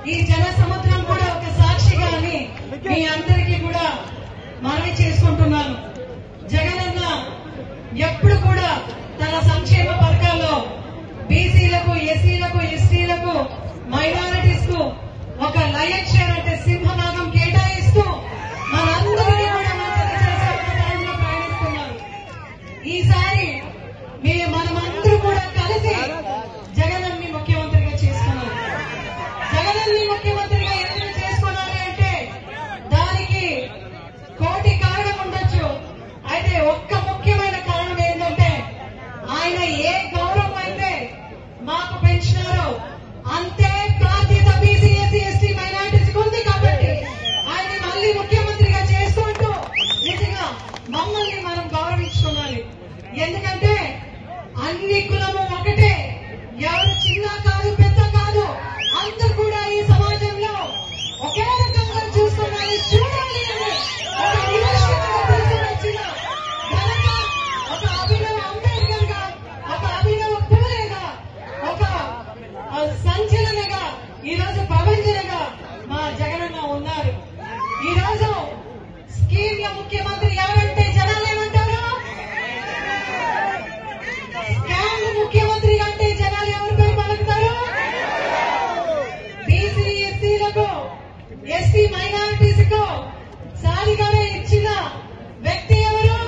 ఈ జన సముద్రం కూడా ఒక సాక్షిగా అని మీ అందరికీ కూడా మనవి చేసుకుంటున్నాను జగనన్న ఎప్పుడు కూడా తన సంక్షేమ పథకాల్లో బీసీలకు ఎస్సీలకు ఎస్టీలకు మైనారిటీస్ కు ఒక లయన్ షేర్ అంటే సింహభాగం కేటాయిస్తూ మనందరినీ కూడా మంచిగా చేసే ఒక దారిలో ప్రయాణిస్తున్నారు ఈసారి మీ మనమందరూ కూడా కలిసి జగనన్ని ముఖ్యమంత్రిగా చేసుకున్నారు జగనన్ని ముఖ్యమంత్రిగా ఎందుకు చేసుకోవాలి అంటే దానికి కోటి కారణం ఉండొచ్చు అయితే ఒక్క ముఖ్యమైన కారణం ఏంటంటే ఆయన ఏ గౌరవం అయితే మాకు పెంచినారో అంతే బాధ్యత బీసీ ఎస్సీ ఎస్టీ మైనారిటీస్ ఉంది కాబట్టి ఆయన మళ్ళీ ముఖ్యమంత్రిగా చేసుకుంటూ నిజంగా మమ్మల్ని మనం గౌరవించుకోవాలి ఎందుకంటే అన్ని కులము ఒకటే ఎవరు చిన్న కాదు పెద్ద కాదు అందరూ కూడా ఈ సమాజంలో ఒకే రకంగా చూసుకోవాలి చూడాలి అని ఒక విమర్శకుడు తీసుకొచ్చిన ఘనత ఒక అభినవ అంబేద్కర్ గా ఒక అభినవ పూలేగా ఒక ఆ, సంచలనగా ఈ రోజు ప్రపంచనగా మా జగనన్న ఉన్నారు ఈ రోజు స్కీమ్ల ముఖ్యమంత్రి ఎవరంటే జనాలు ఏమంటారు స్కామ్ ముఖ్యమంత్రి అంటే జనాలు ఎవరిపై పలుకుతారు బీసీ ఎస్సీలకు ఎస్సీ మైనారిటీస్ కు సారిగానే ఇచ్చిన వ్యక్తి ఎవరు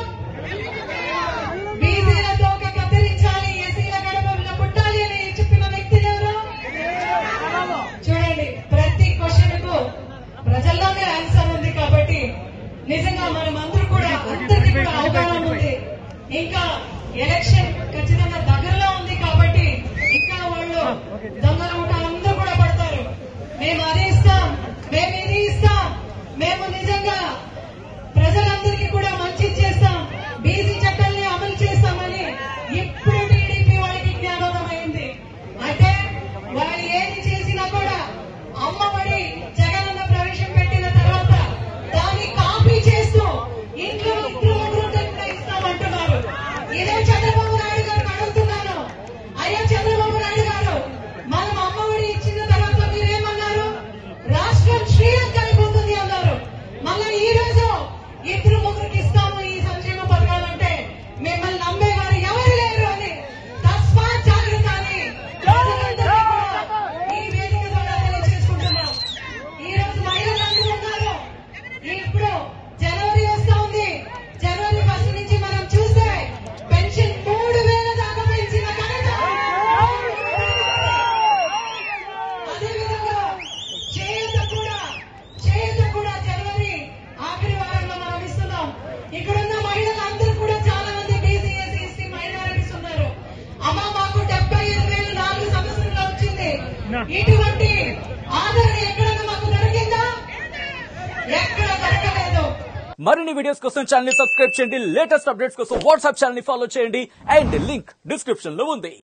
బీసీలతో ఒక కత్తిరించాలి ఎస్సీల గడపలో పుట్టాలి అని చెప్పిన వ్యక్తి ఎవరు చూడండి ప్రతి క్వశ్చన్ కు ప్రజల్లోనే ఆన్సర్ ఉంది కాబట్టి నిజంగా మనం అందరూ కూడా అందరికీ కూడా అవగాహన ఉంది ఇంకా ఎలక్షన్ ఖచ్చితంగా దగ్గరలో ఉంది కాబట్టి ఇంకా వాళ్ళు దొంగల ఊట అందరూ కూడా పడతారు మేము అది ఇస్తాం మేము ఇది ఇస్తాం మేము నిజంగా ప్రజలందరికీ కూడా మంచి చేస్తాం బీసీ చట్టాల్ని అమలు చేస్తామని ఇప్పుడు టీడీపీ వాళ్ళకి జ్ఞానోదమైంది అయితే వాళ్ళు ఏది చేసినా కూడా అమ్మఒడి జగనన్న ప్రవేశం పెట్టిన తర్వాత దాన్ని కాపీ చేస్తూ ఇంట్లో ఇద్దరు ముగ్గురు కూడా ఇస్తామంటున్నారు ఇదే చంద్రబాబు నాయుడు గారు అడుగుతున్నాను అయ్యా చంద్రబాబు నాయుడు గారు మనం అమ్మఒడి ఇచ్చిన తర్వాత మీరేమన్నారు రాష్ట్రం శ్రీలంక అయిపోతుంది అన్నారు మళ్ళా ఈ రోజు ఇద్దరు ముగ్గురికి ఇస్తాము ఈ సంక్షేమ పథకాలంటే మిమ్మల్ని నమ్మేవారు ఎవరు లేరు అని తస్మా జాగ్రత్త అని ప్రజలందరికీ కూడా ఈ వేదిక ద్వారా తెలియజేసుకుంటున్నాం ఈ రోజు మహిళలందరూ ఉన్నారు ఇప్పుడు జనవరి వస్తా ఉంది జనవరి ఫస్ట్ నుంచి మనం చూస్తే పెన్షన్ మూడు వేల దాకా పెంచిన ఘనత అదేవిధంగా చేయూత కూడా చేయూత కూడా జనవరి ఆఖరి వారంలో మనం ఇస్తున్నాం ఇక్కడున్న మహిళలందరూ కూడా చాలా మంది బీసీ ఎస్సీ ఎస్టీ మైనారిటీస్ ఉన్నారు అమ్మ మాకు డెబ్బై ఐదు వేలు నాలుగు సంవత్సరంలో వచ్చింది ఇటువంటి ఆదరణ ఎక్కడైనా మాకు దొరికిందా ఎక్కడ దొరకలేదు మరిన్ని వీడియోస్ కోసం ఛానల్ ని సబ్స్క్రైబ్ చేయండి లేటెస్ట్ అప్డేట్స్ కోసం వాట్సాప్ ఛానల్ ని ఫాలో చేయండి అండ్ లింక్ డిస్క్రిప్షన్ లో ఉంది